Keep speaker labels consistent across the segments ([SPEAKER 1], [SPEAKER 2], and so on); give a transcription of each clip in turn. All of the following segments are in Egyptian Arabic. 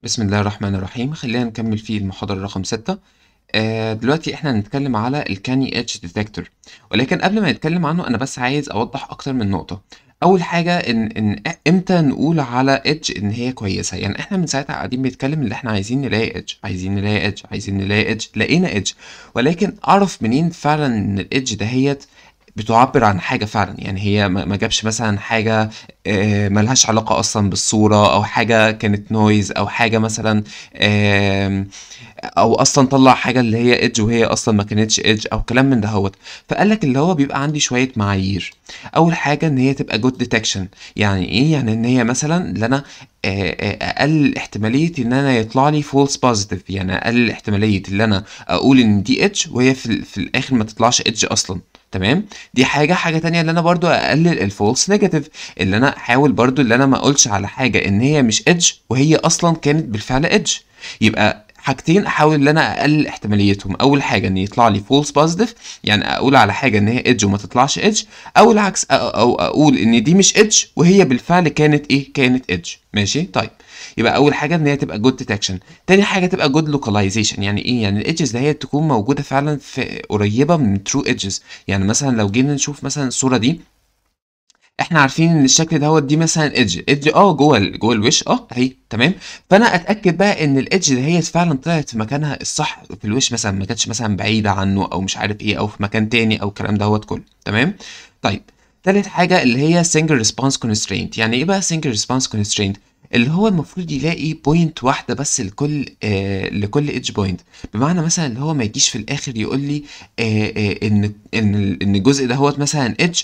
[SPEAKER 1] بسم الله الرحمن الرحيم خلينا نكمل في المحاضرة رقم ستة آه دلوقتي احنا هنتكلم على الكاني اتش ديتكتور ولكن قبل ما نتكلم عنه انا بس عايز اوضح اكتر من نقطة اول حاجة ان ان امتى نقول على اتش ان هي كويسة يعني احنا من ساعتها قاعدين بنتكلم ان احنا عايزين نلاقي اتش عايزين نلاقي اتش عايزين نلاقي اتش لقينا اتش ولكن اعرف منين فعلا ان الاتش دهيت بتعبر عن حاجة فعلا يعني هي ما ما جابش مثلا حاجة آه، ملهاش علاقة أصلا بالصورة أو حاجة كانت نويز أو حاجة مثلا آم، أو أصلا طلع حاجة اللي هي ايدج وهي أصلا ما كانتش ايدج أو كلام من دهوت فقال لك اللي هو بيبقى عندي شوية معايير أول حاجة إن هي تبقى جود ديتكشن يعني إيه يعني إن هي مثلا اللي أنا آه، آه، أقل احتمالية إن أنا يطلع لي فولس بوزيتيف يعني أقل احتمالية اللي أنا أقول إن دي ايدج وهي في, ال- في الآخر ما تطلعش ايدج أصلا تمام دي حاجه حاجه تانية اللي انا برضو اقلل الفولس نيجاتيف اللي انا احاول برضو اللي انا ما اقولش على حاجه ان هي مش ايدج وهي اصلا كانت بالفعل ايدج يبقى حاجتين احاول ان انا اقلل احتماليتهم اول حاجه ان يطلع لي فولس بوزيتيف يعني اقول على حاجه ان هي ايدج وما تطلعش ايدج او العكس أ- او اقول ان دي مش ايدج وهي بالفعل كانت ايه كانت ايدج ماشي طيب يبقى اول حاجه ان هي تبقى جود ديتكشن تاني حاجه تبقى جود لوكاليزيشن يعني ايه يعني الايدجز اللي هي تكون موجوده فعلا في قريبه من ترو ايدجز يعني مثلا لو جينا نشوف مثلا الصوره دي احنا عارفين ان الشكل دوت دي مثلا ايدج ايدج اه جوه ال- جوه الوش اه اهي تمام فانا اتاكد بقى ان الايدج اللي هي فعلا طلعت في مكانها الصح في الوش مثلا ما كانتش مثلا بعيده عنه او مش عارف ايه او في مكان تاني او الكلام دوت كله تمام طيب تالت حاجه اللي هي single response constraint يعني ايه بقى single response constraint اللي هو المفروض يلاقي بوينت واحده بس لكل آه لكل ايدج بوينت بمعنى مثلا اللي هو ما يجيش في الاخر يقول لي آه آه ان ان ال- ان الجزء دهوت مثلا ايدج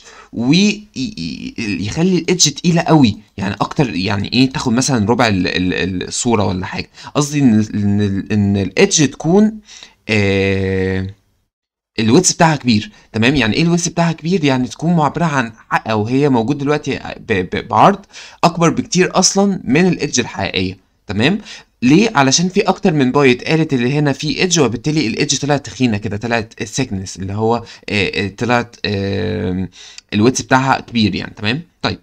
[SPEAKER 1] ويخلي الايدج تقيله قوي يعني اكتر يعني ايه تاخد مثلا ربع ال- ال- الصوره ولا حاجه قصدي ان ان ان الايدج تكون آه الويتس بتاعها كبير تمام يعني ايه الويتس بتاعها كبير يعني تكون معبره عن حق او هي موجود دلوقتي ب- ب- بعرض اكبر بكتير اصلا من الايدج الحقيقيه تمام ليه علشان في اكتر من بايت قالت اللي هنا في ايدج وبالتالي الايدج طلعت تخينه كده طلعت السيكنس اللي هو آه، آه، طلعت الويتس بتاعها كبير يعني تمام طيب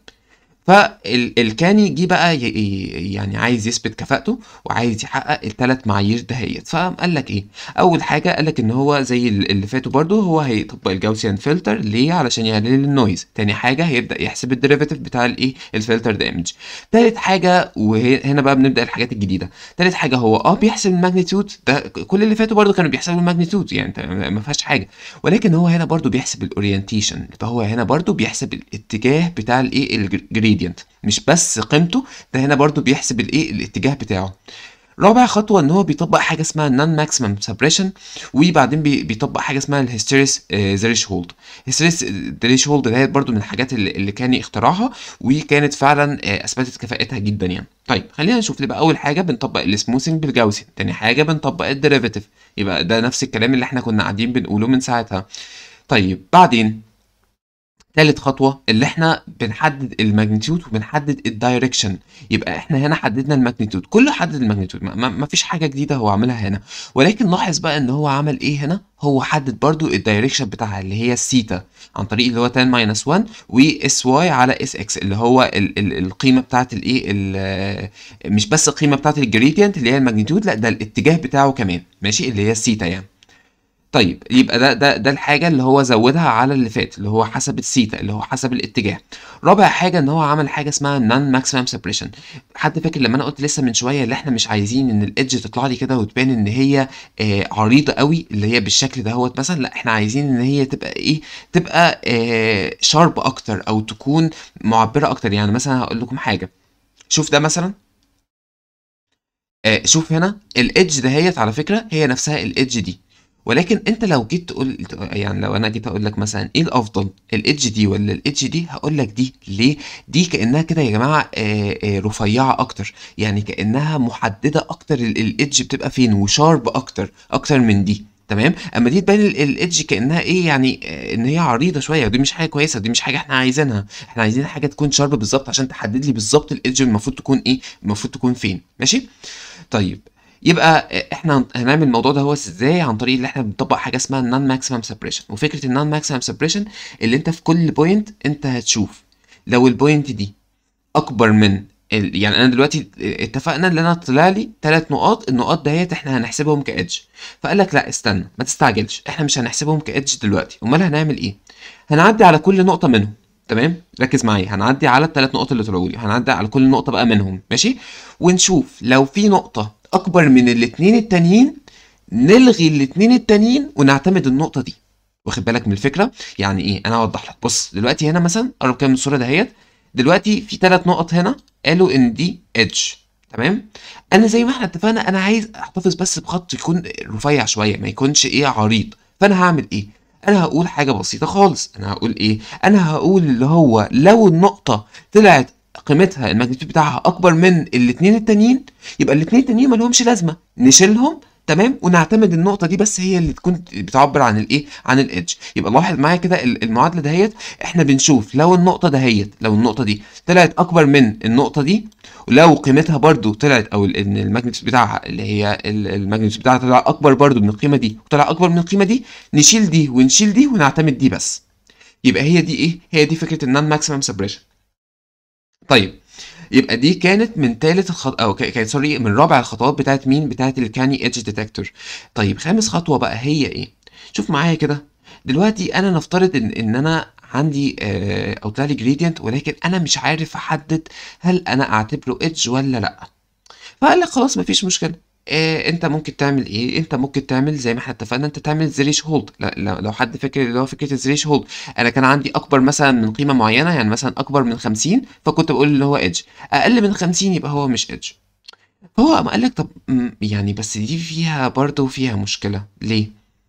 [SPEAKER 1] فالكاني جه بقى ي- ي- يعني عايز يثبت كفاءته وعايز يحقق الثلاث معايير دهيت فقال لك ايه اول حاجه قال لك ان هو زي ال- اللي فاتوا برضو هو هيطبق الجاوسيان فلتر ليه علشان يقلل النويز تاني حاجه هيبدا يحسب الديريفاتيف بتاع الايه الفلتر ده ايمج تالت حاجه وهنا بقى بنبدا الحاجات الجديده تالت حاجه هو اه بيحسب الماجنتيود ده كل اللي فاتوا برضو كانوا بيحسبوا الماجنتيود يعني انت ما فيهاش حاجه ولكن هو هنا برضو بيحسب الاورينتيشن فهو هنا برضو بيحسب الاتجاه بتاع الايه الجريدينت مش بس قيمته ده هنا برضو بيحسب الايه الاتجاه بتاعه رابع خطوه ان هو بيطبق حاجه اسمها النون ماكسيمم سبريشن وبعدين بي- بيطبق حاجه اسمها الهيستيريس ثريش هولد الهيستيريس ثريش هولد ديت برضو من الحاجات اللي, اللي كان اختراعها وكانت فعلا آه، اثبتت كفاءتها جدا يعني طيب خلينا نشوف يبقى اول حاجه بنطبق السموثنج بالجاوسي تاني حاجه بنطبق الديريفاتيف يبقى ده نفس الكلام اللي احنا كنا قاعدين بنقوله من ساعتها طيب بعدين تالت خطوة اللي احنا بنحدد الماجنتيود وبنحدد الدايركشن يبقى احنا هنا حددنا الماجنتيود كله حدد الماجنتيود ما, ما ما فيش حاجة جديدة هو عاملها هنا ولكن لاحظ بقى ان هو عمل ايه هنا هو حدد برضو الدايركشن بتاعها اللي هي الثيتا عن طريق اللي هو 10 ماينس 1 واس واي على اس اكس اللي هو ال ال القيمة بتاعت الايه ال- مش بس القيمة بتاعت الجريدينت اللي هي الماجنتيود لا ده الاتجاه بتاعه كمان ماشي اللي هي الثيتا يعني طيب يبقى ده ده ده الحاجه اللي هو زودها على اللي فات اللي هو حسب الثيتا اللي هو حسب الاتجاه رابع حاجه ان هو عمل حاجه اسمها نون ماكسيمم سبريشن حد فاكر لما انا قلت لسه من شويه اللي احنا مش عايزين ان الايدج تطلع لي كده وتبان ان هي آه عريضه قوي اللي هي بالشكل دهوت مثلا لا احنا عايزين ان هي تبقى ايه تبقى آه شارب اكتر او تكون معبره اكتر يعني مثلا هقول لكم حاجه شوف ده مثلا آه، شوف هنا الايدج دهيت على فكره هي نفسها الايدج دي ولكن انت لو جيت تقول يعني لو انا جيت اقول لك مثلا ايه الافضل الايدج دي ولا الايدج دي هقول لك دي ليه دي كانها كده يا جماعه آه، آه، رفيعه اكتر يعني كانها محدده اكتر الايدج بتبقى فين وشارب اكتر اكتر من دي تمام اما دي تبان الايدج كانها ايه يعني آه، ان هي عريضه شويه ودي مش حاجه كويسه دي مش حاجه احنا عايزينها احنا عايزين حاجه تكون شارب بالظبط عشان تحدد لي بالظبط الايدج المفروض تكون ايه المفروض تكون فين ماشي طيب يبقى احنا هنعمل الموضوع ده هو ازاي عن طريق اللي احنا بنطبق حاجه اسمها النون ماكسيمم سبريشن وفكره النون ماكسيمم سبريشن اللي انت في كل بوينت انت هتشوف لو البوينت دي اكبر من ال- يعني انا دلوقتي اتفقنا ان انا طلع لي ثلاث نقاط النقاط دهيت احنا هنحسبهم كايدج فقال لك لا استنى ما تستعجلش احنا مش هنحسبهم كايدج دلوقتي امال هنعمل ايه هنعدي على كل نقطه منهم تمام ركز معايا هنعدي على الثلاث نقط اللي طلعوا لي هنعدي على كل نقطه بقى منهم ماشي ونشوف لو في نقطه اكبر من الاثنين التانيين نلغي الاثنين التانيين ونعتمد النقطه دي واخد بالك من الفكره يعني ايه انا اوضح لك بص دلوقتي هنا مثلا قرب كده من الصوره دهيت دلوقتي في ثلاث نقط هنا قالوا ان دي ايدج تمام انا زي ما احنا اتفقنا انا عايز احتفظ بس بخط يكون رفيع شويه ما يكونش ايه عريض فانا هعمل ايه انا هقول حاجه بسيطه خالص انا هقول ايه انا هقول اللي هو لو النقطه طلعت قيمتها الماجنتيود بتاعها اكبر من الاثنين التانيين يبقى الاثنين التانيين ما لهمش لازمه نشيلهم تمام ونعتمد النقطه دي بس هي اللي تكون بتعبر عن الايه عن الايدج يبقى لاحظ معايا كده ال- المعادله دهيت احنا بنشوف لو النقطه دهيت لو النقطه دي طلعت اكبر من النقطه دي ولو قيمتها برضو طلعت او ال- ان الماجنتيود بتاعها اللي هي ال- الماجنتيود بتاعها طلع اكبر برضو من القيمه دي وطلع اكبر من القيمه دي نشيل دي ونشيل دي ونعتمد دي بس يبقى هي دي ايه هي دي فكره النون ماكسيمم سبريشن طيب يبقى دي كانت من ثالث الخط او ك- كانت سوري من رابع الخطوات بتاعت مين بتاعت الكاني ايدج ديتكتور طيب خامس خطوه بقى هي ايه شوف معايا كده دلوقتي انا نفترض ان ان انا عندي آه، او طلع لي جريدينت ولكن انا مش عارف احدد هل انا اعتبره ايدج ولا لا فقال لك خلاص مفيش مشكله إيه انت ممكن تعمل ايه انت ممكن تعمل زي ما احنا اتفقنا انت تعمل زريش هولد لو حد فاكر اللي هو فكره الزريش هولد انا كان عندي اكبر مثلا من قيمه معينه يعني مثلا اكبر من 50 فكنت بقول اللي هو ايدج اقل من 50 يبقى هو مش ايدج فهو قام قال لك طب م، يعني بس دي فيها برضه فيها مشكله ليه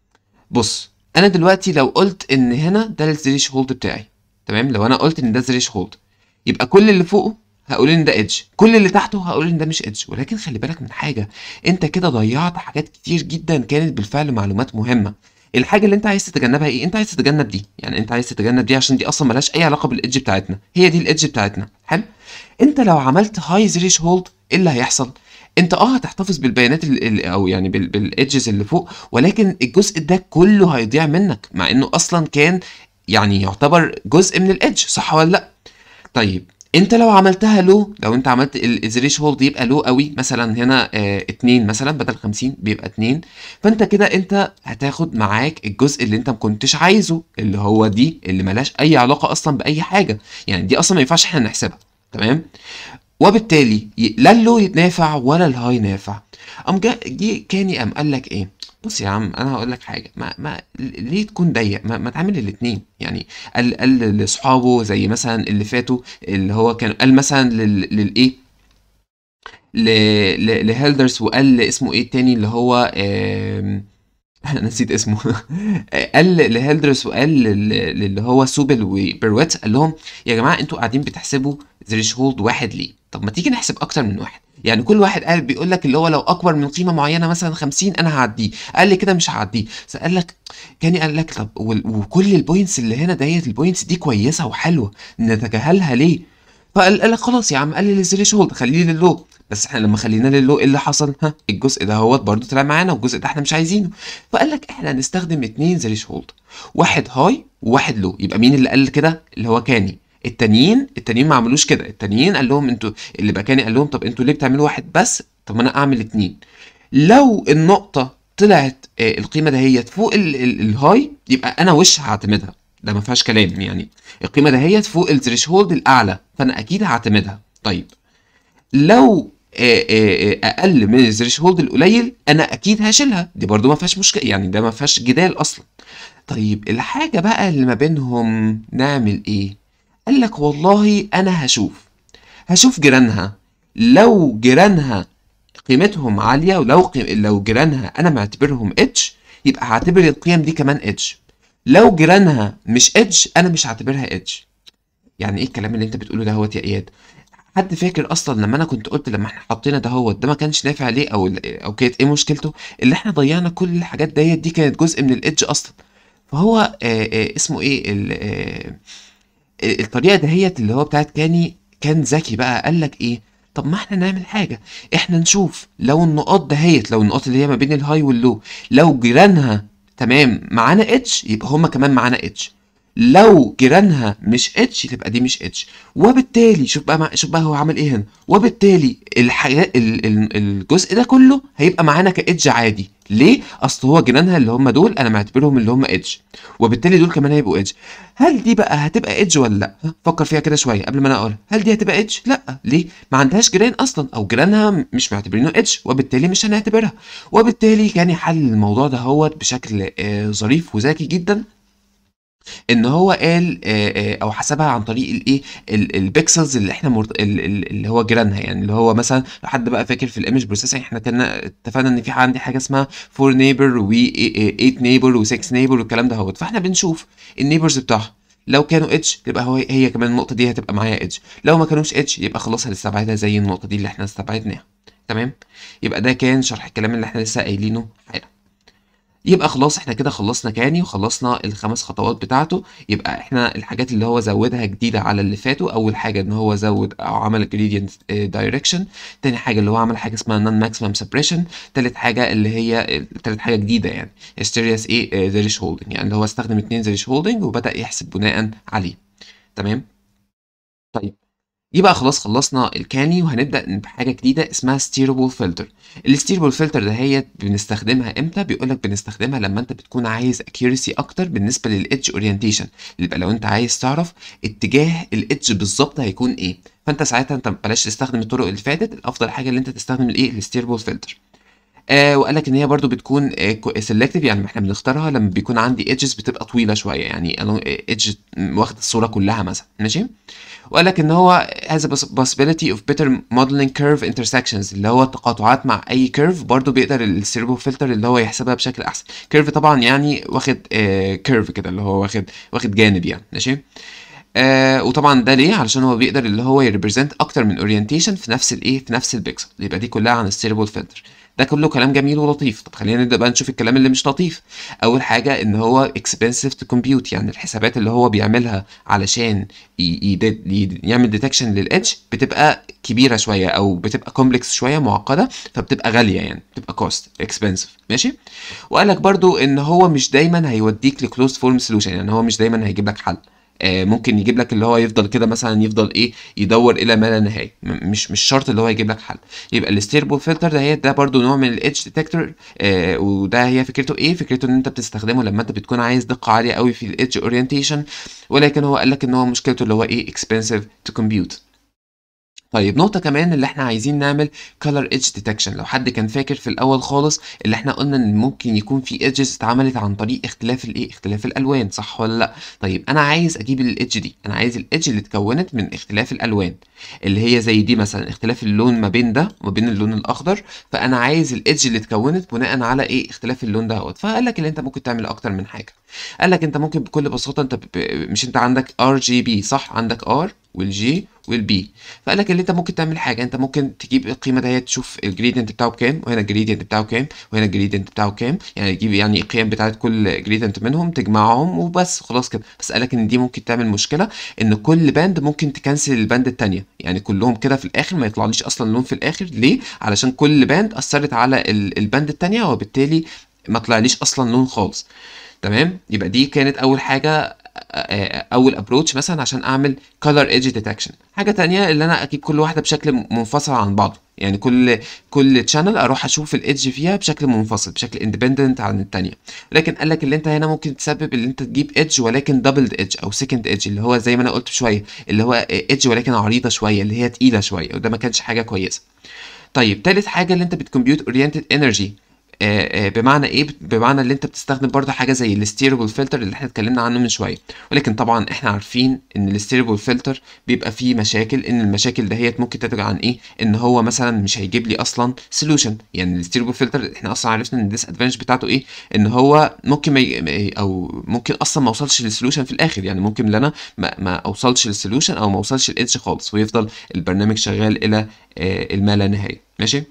[SPEAKER 1] بص انا دلوقتي لو قلت ان هنا ده الزريش هولد بتاعي تمام لو انا قلت ان ده زريش هولد يبقى كل اللي فوقه هقول ان ده ايدج كل اللي تحته هقول ان ده مش ايدج ولكن خلي بالك من حاجه انت كده ضيعت حاجات كتير جدا كانت بالفعل معلومات مهمه الحاجه اللي انت عايز تتجنبها ايه انت عايز تتجنب دي يعني انت عايز تتجنب دي عشان دي اصلا ملهاش اي علاقه بالايدج بتاعتنا هي دي الايدج بتاعتنا حلو انت لو عملت هاي زريش هولد ايه اللي هيحصل انت اه هتحتفظ بالبيانات ال ال او يعني بالايدجز اللي فوق ولكن الجزء ده كله هيضيع منك مع انه اصلا كان يعني يعتبر جزء من الايدج صح ولا لا طيب انت لو عملتها لو لو انت عملت الزريش هولد يبقى لو قوي مثلا هنا اه اتنين مثلا بدل خمسين بيبقى اتنين فانت كده انت هتاخد معاك الجزء اللي انت مكنتش عايزه اللي هو دي اللي ملهاش اي علاقة اصلا باي حاجة يعني دي اصلا ما ينفعش احنا نحسبها تمام وبالتالي ي- لا اللو نافع ولا الهاي نافع قام جا جه كاني قام قال لك ايه بص يا عم انا هقول لك حاجه ما ما ليه تكون ضيق ما, ما تعمل الاثنين يعني قال قال لاصحابه زي مثلا اللي فاتوا اللي هو كان قال مثلا لل- للايه ل- ل- لهيلدرز وقال اسمه ايه التاني اللي هو آم، انا نسيت اسمه قال لهيلدرز وقال لل- للي هو سوبل وبرويت قال لهم يا جماعه انتوا قاعدين بتحسبوا ثريش هولد واحد ليه طب ما تيجي نحسب اكتر من واحد يعني كل واحد قال بيقول لك اللي هو لو اكبر من قيمه معينه مثلا 50 انا هعديه قال لي كده مش هعديه فقال لك كاني قال لك طب وال- وكل البوينتس اللي هنا ديت البوينتس دي كويسه وحلوه نتجاهلها ليه فقال قال لك خلاص يا عم قلل الزريش هولد خليه للو بس احنا لما خليناه للو ايه اللي حصل ها الجزء ده هو برضه طلع معانا والجزء ده احنا مش عايزينه فقال لك احنا هنستخدم اتنين زريش هولد واحد هاي وواحد لو يبقى مين اللي قال كده اللي هو كاني التانيين التانيين ما عملوش كده التانيين قال لهم انتوا اللي بقى كاني قال لهم طب انتوا ليه بتعملوا واحد بس طب ما انا اعمل اتنين لو النقطة طلعت آه، القيمة دهيت فوق ال- ال- الهاي يبقى انا وش هعتمدها ده ما فيهاش كلام يعني القيمة دهيت فوق الثريش هولد الاعلى فانا اكيد هعتمدها طيب لو آه، آه، آه، اقل من الثريش هولد القليل انا اكيد هشيلها دي برضو ما فيهاش مشكلة يعني ده ما فيهاش جدال اصلا طيب الحاجة بقى اللي ما بينهم نعمل ايه قال لك والله انا هشوف هشوف جيرانها لو جيرانها قيمتهم عالية ولو قيم... لو جيرانها انا معتبرهم اتش يبقى هعتبر القيم دي كمان اتش لو جيرانها مش اتش انا مش هعتبرها اتش يعني ايه الكلام اللي انت بتقوله ده هوت يا اياد حد فاكر اصلا لما انا كنت قلت لما احنا حطينا ده هو ده ما كانش نافع ليه او او كانت ايه مشكلته اللي احنا ضيعنا كل الحاجات ديت دي كانت جزء من الادج اصلا فهو آه آه اسمه ايه ال- آه الطريقه دهيت اللي هو بتاعت كاني كان ذكي بقى قال لك ايه طب ما احنا نعمل حاجه احنا نشوف لو النقاط دهيت لو النقاط اللي هي ما بين الهاي واللو لو جيرانها تمام معانا اتش يبقى هما كمان معانا اتش لو جيرانها مش اتش تبقى دي مش اتش وبالتالي شوف بقى مع... شوف بقى هو عمل ايه هنا وبالتالي الحياة ال... ال... الجزء ده كله هيبقى معانا كاتش عادي ليه اصل هو جيرانها اللي هم دول انا معتبرهم اللي هم اتش وبالتالي دول كمان هيبقوا اتش هل دي بقى هتبقى اتش ولا لا ها؟ فكر فيها كده شويه قبل ما انا اقولها هل دي هتبقى اتش لا ليه ما عندهاش جيران اصلا او جيرانها مش معتبرينه اتش وبالتالي مش هنعتبرها وبالتالي كان يحل الموضوع ده هو بشكل آه، ظريف وذكي جدا ان هو قال آه، آه، او حسبها عن طريق الايه ال- البيكسلز اللي احنا مرت... ال- ال- اللي هو جيرانها يعني اللي هو مثلا لو حد بقى فاكر في الايمج بروسيسنج احنا كنا اتفقنا ان في عندي حاجه اسمها 4 نيبر و 8 نيبر و6 نيبر والكلام ده هوت فاحنا بنشوف النيبرز بتاعها لو كانوا اتش تبقى هو هي كمان النقطه دي هتبقى معايا اتش لو ما كانوش اتش يبقى خلاص هنستبعدها زي النقطه دي اللي احنا استبعدناها تمام يبقى ده كان شرح الكلام اللي احنا لسه قايلينه حالا يبقى خلاص احنا كده خلصنا كاني وخلصنا الخمس خطوات بتاعته يبقى احنا الحاجات اللي هو زودها جديدة على اللي فاتوا اول حاجة ان هو زود او عمل gradient آه، direction تاني حاجة اللي هو عمل حاجة اسمها non maximum suppression تالت حاجة اللي هي تالت حاجة جديدة يعني mysterious ايه آه، thresholding يعني اللي هو استخدم اتنين thresholding وبدأ يحسب بناء عليه تمام طيب دي بقى خلاص خلصنا الكاني وهنبدأ بحاجة جديدة اسمها steerable filter الستيربل فلتر دهيت بنستخدمها امتى بيقولك بنستخدمها لما انت بتكون عايز accuracy اكتر بالنسبة للإدج اورينتيشن يبقى لو انت عايز تعرف اتجاه الإدج بالظبط هيكون ايه فانت ساعتها انت بلاش تستخدم الطرق اللي فاتت الافضل حاجة اللي انت تستخدم الايه الستيربل فلتر آه وقال لك ان هي برضو بتكون سيلكتيف يعني احنا بنختارها لما بيكون عندي ايدجز بتبقى طويله شويه يعني ايدج واخد الصوره كلها مثلا ماشي وقال لك ان هو has a poss- possibility of better modeling curve intersections اللي هو التقاطعات مع اي كيرف برضو بيقدر السيربو فلتر اللي هو يحسبها بشكل احسن كيرف طبعا يعني واخد كيرف كده اللي هو واخد واخد جانب يعني ماشي آه وطبعا ده ليه علشان هو بيقدر اللي هو يريبريزنت اكتر من اورينتيشن في نفس الايه في نفس البيكسل يبقى دي كلها عن السيربل فلتر ده كله كلام جميل ولطيف طب خلينا نبدا بقى نشوف الكلام اللي مش لطيف اول حاجه ان هو expensive to compute يعني الحسابات اللي هو بيعملها علشان ي- يد- ي- يعمل ديتكشن للإدج بتبقى كبيره شويه او بتبقى كومبلكس شويه معقده فبتبقى غاليه يعني بتبقى كوست اكسبنسيف ماشي وقال لك برضو ان هو مش دايما هيوديك لكلوزد فورم سولوشن يعني هو مش دايما هيجيب لك حل آه، ممكن يجيب لك اللي هو يفضل كده مثلا يفضل ايه يدور الى ما لا نهايه م- مش مش شرط اللي هو يجيب لك حل يبقى الستيربل فلتر ده هي ده برضو نوع من الايدج ديتكتور آه وده هي فكرته ايه فكرته ان انت بتستخدمه لما انت بتكون عايز دقه عاليه قوي في الايدج اورينتيشن ولكن هو قال لك ان هو مشكلته اللي هو ايه expensive to compute طيب نقطة كمان اللي احنا عايزين نعمل color edge detection لو حد كان فاكر في الأول خالص اللي احنا قلنا ان ممكن يكون في edges اتعملت عن طريق اختلاف الايه اختلاف الألوان صح ولا لأ طيب أنا عايز أجيب الإيدج دي أنا عايز الإيدج اللي اتكونت من اختلاف الألوان اللي هي زي دي مثلا اختلاف اللون ما بين ده وما بين اللون الأخضر فأنا عايز الإيدج اللي اتكونت بناء على ايه اختلاف اللون دوت فقال لك اللي انت ممكن تعمل أكتر من حاجة قال لك انت ممكن بكل بساطة انت ب... ب- مش انت عندك ار جي بي صح عندك ار والجي والبي فقال لك اللي انت ممكن تعمل حاجه انت ممكن تجيب القيمه دهيت تشوف الجريدينت بتاعه بكام وهنا الجريدينت بتاعه كام وهنا الجريدينت بتاعه كام يعني تجيب يعني القيم بتاعت كل جريدينت منهم تجمعهم وبس خلاص كده بس قال لك ان دي ممكن تعمل مشكله ان كل باند ممكن تكنسل الباند التانية يعني كلهم كده في الاخر ما يطلعليش اصلا لون في الاخر ليه علشان كل باند اثرت على ال- الباند التانية وبالتالي ما طلعليش اصلا لون خالص تمام يبقى دي كانت اول حاجه آه، اول ابروتش مثلا عشان اعمل color edge detection حاجه تانية اللي انا اجيب كل واحده بشكل منفصل عن بعضه يعني كل كل تشانل اروح اشوف الايدج فيها بشكل منفصل بشكل اندبندنت عن التانية لكن قال لك اللي انت هنا ممكن تسبب اللي انت تجيب ايدج ولكن دبلد ايدج او سكند ايدج اللي هو زي ما انا قلت شويه اللي هو ايدج ولكن عريضه شويه اللي هي تقيله شويه وده ما كانش حاجه كويسه طيب تالت حاجه اللي انت بتكمبيوت اورينتد انرجي آه، آه، بمعنى ايه بمعنى اللي انت بتستخدم برضه حاجه زي الستيربل فلتر اللي احنا اتكلمنا عنه من شويه ولكن طبعا احنا عارفين ان الستيربل فلتر بيبقى فيه مشاكل ان المشاكل دهيت ممكن تنتج عن ايه ان هو مثلا مش هيجيب لي اصلا سولوشن يعني الستيربل فلتر احنا اصلا عرفنا ان الديس ادفانتج بتاعته ايه ان هو ممكن ما ي... ما- او ممكن اصلا ما اوصلش للسولوشن في الاخر يعني ممكن ان انا ما, ما اوصلش للسولوشن او ما اوصلش الايدج خالص ويفضل البرنامج شغال الى آه، الما لا نهايه ماشي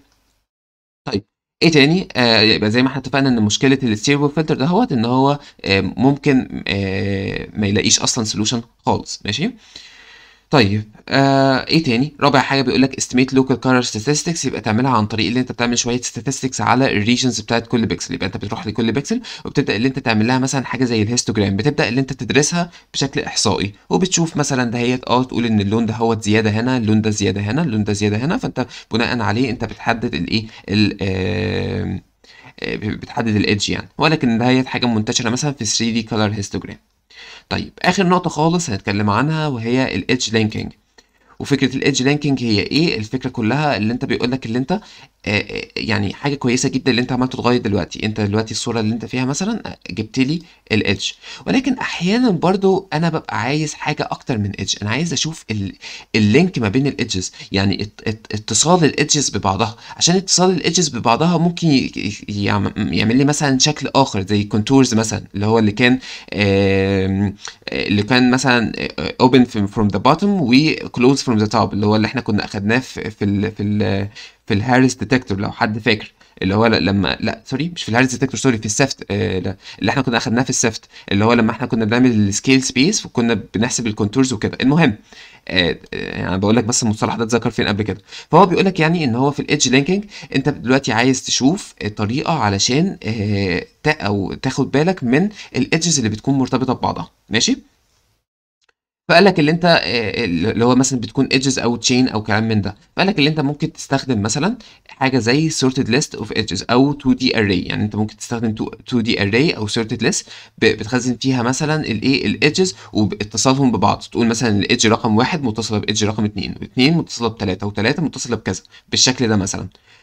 [SPEAKER 1] طيب ايه تاني آه يبقى زي ما احنا اتفقنا ان مشكله الستيربل فلتر ده هو ان هو آه ممكن آه ما يلاقيش اصلا سولوشن خالص ماشي طيب آه ايه تاني رابع حاجه بيقول لك estimate local color statistics يبقى تعملها عن طريق اللي انت بتعمل شويه statistics على الريجنز بتاعت كل بيكسل يبقى انت بتروح لكل بيكسل وبتبدا اللي انت تعمل لها مثلا حاجه زي الهيستوجرام بتبدا اللي انت تدرسها بشكل احصائي وبتشوف مثلا دهيت اه تقول ان اللون ده هو زياده هنا اللون ده زياده هنا اللون ده زياده هنا فانت بناء عليه انت بتحدد الايه ال- آه، آه، بتحدد الايدج يعني ولكن دهيت حاجه منتشره مثلا في 3 دي كولر هيستوجرام طيب اخر نقطه خالص هنتكلم عنها وهي الايدج لينكينج وفكره الايدج لينكينج هي ايه الفكره كلها اللي انت بيقول لك اللي انت آه، آه، يعني حاجه كويسه جدا اللي انت عملته لغايه دلوقتي انت دلوقتي الصوره اللي انت فيها مثلا آه، جبت لي الايدج ولكن احيانا برضو انا ببقى عايز حاجه اكتر من ايدج انا عايز اشوف ال- اللينك ما بين الايدجز يعني ات- ات- اتصال الايدجز ببعضها عشان اتصال الايدجز ببعضها ممكن ي- ي- يعم- يعمل لي مثلا شكل اخر زي كونتورز مثلا اللي هو اللي كان آم، اللي كان مثلا open from from the bottom و close from the top اللي هو اللي احنا كنا اخدناه في في ال في ال في الهارس ديتكتور لو حد فاكر اللي هو ل- لما لا سوري مش في الهارس ديتكتور سوري في السفت آه لا اللي احنا كنا اخدناه في السفت اللي هو لما احنا كنا بنعمل السكيل سبيس وكنا بنحسب الكونتورز وكده المهم آه آه، انا بقول لك بس المصطلح ده اتذكر فين قبل كده فهو بيقول لك يعني ان هو في الايدج لينكينج انت دلوقتي عايز تشوف طريقه علشان آه تا او تاخد بالك من الايدجز اللي بتكون مرتبطه ببعضها ماشي فقال لك اللي انت آه، اللي هو مثلا بتكون ايدجز او تشين او كلام من ده فقال لك اللي انت ممكن تستخدم مثلا حاجه زي sorted list of edges او 2 دي array يعني انت ممكن تستخدم 2 دي array او sorted list ب- بتخزن فيها مثلا الايه الايدجز واتصالهم ببعض تقول مثلا الايدج رقم واحد متصله بايدج رقم اتنين واثنين متصله بتلاته وتلاته متصله بكذا بالشكل ده مثلا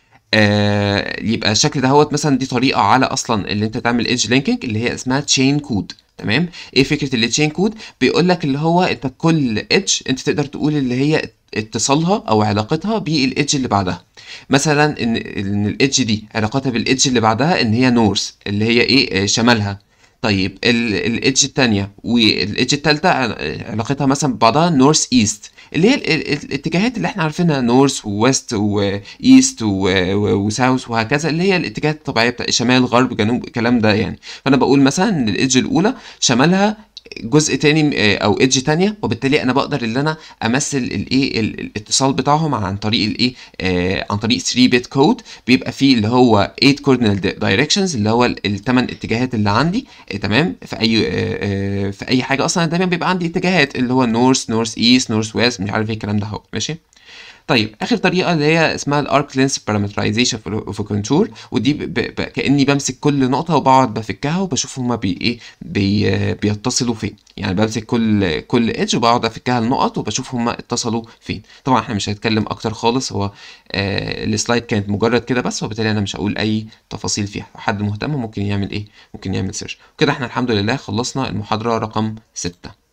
[SPEAKER 1] آه يبقى الشكل ده هوت مثلا دي طريقه على اصلا اللي انت تعمل ايدج لينكينج اللي هي اسمها تشين كود تمام ايه فكره التشين كود بيقول لك اللي هو انت كل ايدج انت تقدر تقول اللي هي اتصالها او علاقتها بالايدج اللي بعدها مثلا ان ان الايدج دي علاقتها بالايدج اللي بعدها ان هي نورث اللي هي ايه آه، شمالها طيب الايدج التانية والايدج التالتة عل- علاقتها مثلا ببعضها نورث ايست اللي هي ال- ال- الاتجاهات اللي احنا عارفينها نورث وويست وايست وساوث وهكذا اللي هي الاتجاهات الطبيعيه بتاع شمال غرب جنوب الكلام ده يعني فانا بقول مثلا ان الايدج الاولى شمالها جزء تاني آه، او ايدج تانية وبالتالي انا بقدر ان انا امثل الايه ال- الاتصال بتاعهم عن طريق الايه آه عن طريق 3 بت كود بيبقى فيه اللي هو 8 cardinal directions اللي هو الثمان اتجاهات اللي عندي آه تمام في اي آه آه في اي حاجه اصلا دايما بيبقى عندي اتجاهات اللي هو نورث نورث ايست نورث ويست مش عارف ايه الكلام ده اهو ماشي طيب اخر طريقه اللي هي اسمها الارك لينس بارامترايزيشن اوف كونتور ودي ب... ب... ب... كاني بمسك كل نقطه وبقعد بفكها وبشوف هما بي ايه بي... بيتصلوا فين يعني بمسك كل كل ايدج وبقعد افكها النقط وبشوف هما اتصلوا فين طبعا احنا مش هنتكلم اكتر خالص هو آه السلايد كانت مجرد كده بس وبالتالي انا مش هقول اي تفاصيل فيها لو حد مهتم ممكن يعمل ايه ممكن يعمل سيرش كده احنا الحمد لله خلصنا المحاضره رقم 6